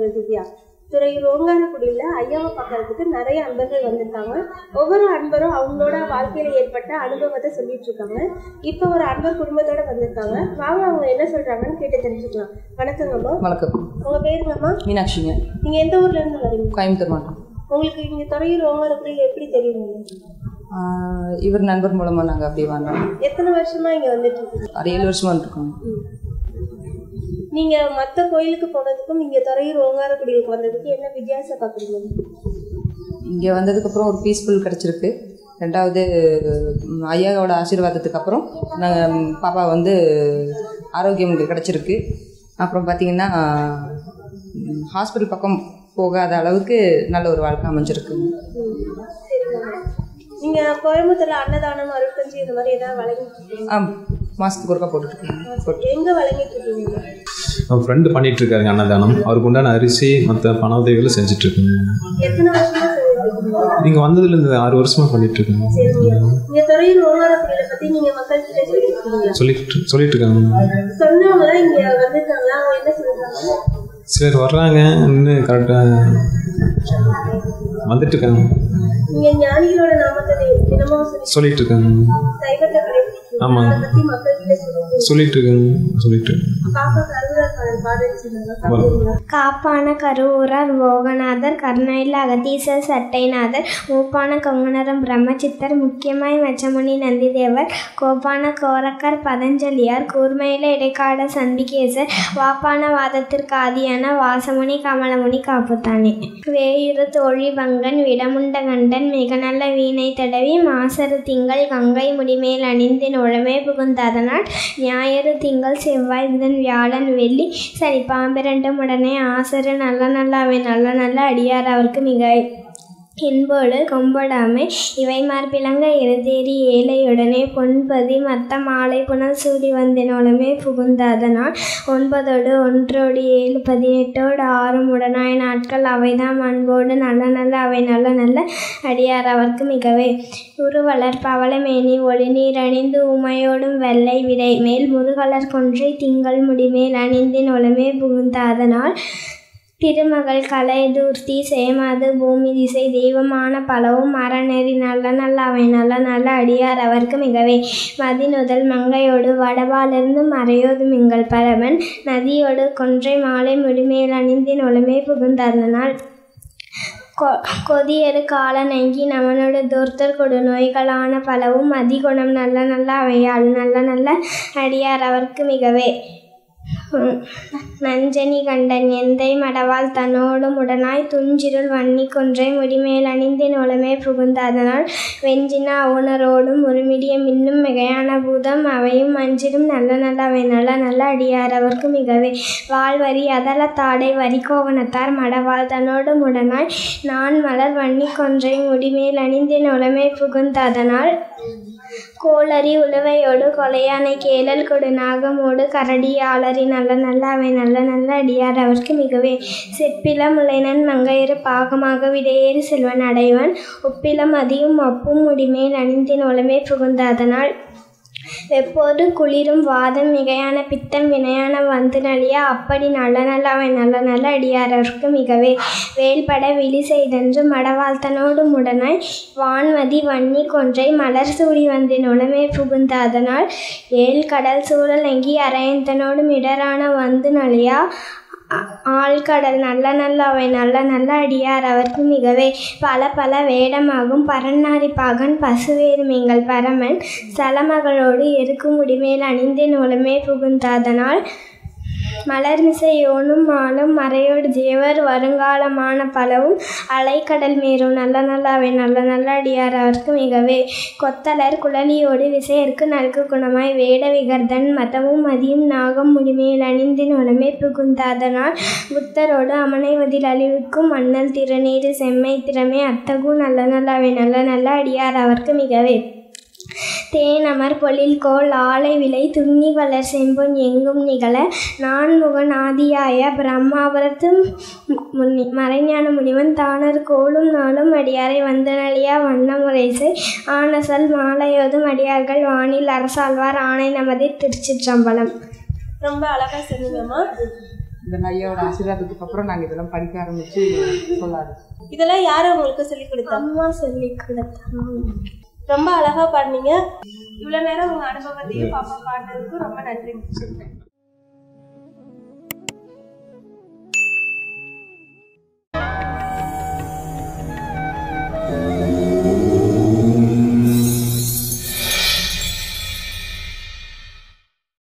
உங்கள் திவ்யா துறையூர் ஓங்காரக்குடியில் ஐயாவை பார்க்கறதுக்கு நிறைய அன்பர்கள் வந்திருக்காங்க ஒவ்வொரு அன்பரும் அவங்களோட வாழ்க்கையில ஏற்பட்ட அனுபவத்தை சொல்லிட்டு இருக்காங்க இப்போ ஒரு அன்பர் குடும்பத்தோட வந்திருக்காங்க வாங்க அவங்க என்ன சொல்றாங்கன்னு கேட்டு தெரிஞ்சுக்கலாம் வணக்கங்கம்மா வணக்கம் உங்க பேருங்கம்மா மீனாட்சிங்க நீங்க எந்த ஊர்ல இருந்து வரீங்க கோயம்புத்தூர் மாவட்டம் உங்களுக்கு இங்க துறையூர் ஓங்காரக்குடியில் எப்படி தெரியுங்க ஆஹ் இவர் நண்பர் மூலமாக நாங்கள் அப்படி வந்தோம் எத்தனை வருஷமா இங்க வந்துட்டு இருக்கீங்க ஒரு ஏழு வருஷமா இருக்கோம் நீங்க மத்த கோயிலுக்கு போனதுக்கும் இங்க துறையூர் ஓங்காரக்குடியிலுக்கு வந்ததுக்கு என்ன வித்தியாசம் பாக்குறீங்க இங்கே வந்ததுக்கப்புறம் ஒரு பீஸ்ஃபுல் கிடச்சிருக்கு ரெண்டாவது ம், ஐயாவோட ஆசீர்வாதத்துக்கு அப்புறம் நாங்கள் பாப்பா வந்து ஆரோக்கியம் இங்கே கிடச்சிருக்கு அப்புறம் பார்த்தீங்கன்னா ஹாஸ்பிட்டல் பக்கம் போகாத அளவுக்கு நல்ல ஒரு வாழ்க்கை அமைஞ்சிருக்கு நீங்க கோயம்புத்தூர்ல அன்னதானம் அருட்கஞ்சி இந்த மாதிரி ஏதாவது வழங்கிட்டு இருக்கீங்க ஆ மாதத்துக்கு ஒருக்கா போட்டுட்ருக்கேன் போட்டு எங்க வழங்கிட்டு இருக்கீங்க என் ஃப்ரெண்டு பண்ணிட்டு இருக்காருங்க அன்னதானம் அவருக்கு உண்டான அரிசி மற்ற பண உதவிகளை செஞ்சுட்டு இருக்காங்க எத்தனை வருஷமா செஞ்சுட்டு இருக்கீங்க நீங்க வந்ததுல இருந்து ஆறு வருஷமா பண்ணிட்டு இருக்காங்க இங்க துறையூர் ஓங்காரக்குடியில பத்தி நீங்க மக்கள் கிட்ட சொல்லிருக்கீங்க சொல்லிட்டு சொல்லிட்டு இருக்காங்க சொன்னவங்க தான் இங்க வந்திருக்காங்க அவங்க என்ன சொல்றாங்க சிலர் வர்றாங்க இன்னும் கரெக்டா வந்துட்டு இருக்காங்க நீங்க ஞானிகளோட நாமத்தை தினமும் சொல்லி சொல்லிட்டு இருக்காங்க சைவத்தை கடைபிடிக்கீங்க ஆமாங்க. அதை பத்தி மக்கள் கிட்ட சொல்லுங்க சொல்லிட்டு இருக்காங்க சொல்லிட்டு இருக்காங்க பாப்பா கருவூரார் பாடல் சொல்லுங்க பாத்தீங்களா காப்பான கருவூரார் போகநாதர் கர்ணாயில் அகதீசர் சட்டைநாதர் மூப்பான கொங்கணரம் பிரம்மசித்தர் முக்கியமாய் மெச்சமுனி நந்திதேவர் கோப்பான கோரக்கர் பதஞ்சலியார் கூர்மையில இடைக்காட சந்திகேசர் வாப்பான வாதத்திற்கு ஆதியான வாசமுனி கமலமுனி காப்புத்தானே வேயுறு தோழி பங்கன் விடமுண்ட கண்டன் மிக நல்ல வீணை தடவி மாசரு திங்கள் கங்கை முடிமேல் அணிந்தின் உழமே புகுந்ததனால் ஞாயிறு திங்கள் செவ்வாய் புதன் வியாழன் வெள்ளி சரி பாம்பிரண்டும் உடனே ஆசரு நல்ல நல்லாவே நல்ல நல்ல அடியார் அவருக்கு மிக இன்போடு கொம்படாமை இவை மார்பிளங்க இருதேறி ஏழையுடனே பொன்பதி மத்த மாலை புனல் சூடி வந்தினோளமே புகுந்ததனால் ஒன்பதோடு ஒன்றோடு ஏழு பதினெட்டோடு ஆறும் உடனாய் நாட்கள் அவைதாம் அன்போடு நல்ல நல்ல அவை நல்ல நல்ல அடியார் அவர்க்கு மிகவே உருவலர் பவளமேனி ஒளிநீர் அணிந்து உமையோடும் வெள்ளை விடை மேல் முருகலர் கொன்றை திங்கள் முடிமேல் அணிந்தின் ஒளமே புகுந்ததனால் திருமகள் கலை தூர்த்தி சேமது பூமி திசை தெய்வமான பலவும் அறநெறி நல்ல நல்ல அவை நல்ல நல்ல அடியார் அவர்க்கு மிகவே மதிநுதல் மங்கையோடு வடவாலிருந்து மறையோது மிங்கள் பரவன் நதியோடு கொன்றை மாலை முடிமேல் அணிந்தின் ஒளமே புகுந்ததனால் கொ கொதியரு கால நங்கி நமனோடு தூர்த்தர் கொடு நோய்களான பலவும் அதிகுணம் நல்ல நல்ல அவையால் நல்ல நல்ல அடியார் அவர்க்கு மிகவே உம், நஞ்சனி கண்டன் எந்தை மடவாள் தன்னோடும் உடனாய் துஞ்சிருள் வன்னி கொன்றை முடிமேல் அணிந்தின் உளமே புகுந்த அதனால் வெஞ்சின அவுணரோடும் ஒருமிடிய மின்னும் மிகையான பூதம் அவையும் அஞ்சிடும் நல்ல நல்ல அவை நல்ல நல்ல அடியார் அவர்க்கு மிகவே வாழ்வரி அதல தாடை வரிகோவனத்தார் மடவாள் தன்னோடும் உடனாய் நான் மலர் வன்னி கொன்றை முடிமேல் அணிந்தின் உளமே புகுந்த அதனால் கோளரி உழுவையோடு கொலையானை கேளல் கொடு நாகமோடு கரடியாளரி நல்ல நல்ல அவை நல்ல நல்ல அடியார் அவர்க்கு மிகவே செப்பிலம் முளைனன் மங்கையரு பாகமாக விடையேறி செல்வன் அடைவன் ஒப்பிலம் அதியும் அப்பும் முடிமேல் அணிந்தின் உளமே புகுந்த அதனால் எப்போது குளிரும் வாதம் மிகையான பித்தம் வினையான வந்து நலிய அப்படி நல்ல நல்ல அவை நல்ல நல்ல அடியாரர்க்கு மிகவே வேல்பட விழி செய்தென்று மடவாழ்த்தனோடு முடனாய் வான்மதி வன்னி கொன்றை மலர் சூடி வந்தின் உளமே புகுந்த அதனால் ஏழ் கடல் சூழல் எங்கி அரையந்தனோடும் இடரான வந்து நலியா ஆ- ஆழ்கடல் நல்ல நல்ல அவை நல்ல நல்ல அடியார் அவர்க்கு மிகவே பல பல வேடமாகும் பரநாரி பாகன் பசுவேறு மீங்கள் பரமன் சலமகளோடு எருக்கு முடிமேல் அணிந்தின் உளமே புகுந்ததனால் மலர்மிசை யோனும் மாலும் மறையோடு ஜேவர் வருங்காலமான பலவும் அலைக்கடல் மீறும் நல்ல நல்ல அவை நல்ல நல்ல அடியார் அவர்க்கு மிகவே கொத்தலர் குழலியோடு விசையர்க்கு நல்கு குணமாய் வேட விகர்தன் மதமும் மதியும் நாகம் முடிமேல் அணிந்தின் உளமே புகுந்ததனால் புத்தரோடு அமனைவதில் அழிவுக்கும் மன்னல் திறநீர் செம்மை திறமே அத்தகு நல்ல நல்ல அவை நல்ல நல்ல அடியார் அவர்க்கு மிகவே தேனமர் பொழில் கோல் ஆலை விலை துண்ணி வளர் செம்பொன் எங்கும் நிகழ நான்முகன் ஆதியாய பிரம்மாவரத்து முன்னி மறைஞான முனிவன் தானர் கோலும் நாளும் அடியாரை வந்தனழியா வண்ணமுறைசை ஆனசல் மாலையோதும் அடியார்கள் வானில் அரசாழ்வார் ஆணை நமது திருச்சிற்றம்பலம் ரொம்ப அழகா சொன்னீங்கம்மா இந்த ஐயாவோட ஆசீர்வாதத்துக்கு அப்புறம் நாங்கள் இதெல்லாம் படிக்க ஆரம்பித்து சொல்லாது இதெல்லாம் யாரும் உங்களுக்கு சொல்லி கொடுத்தா அம்மா சொல்லி கொடுத்தாங்க ரொம்ப அழகா பாடுனீங்க இவ்வளவு நேரம் உங்க அனுபவத்தையும் பாப்பா பாடுறதுக்கு ரொம்ப நன்றி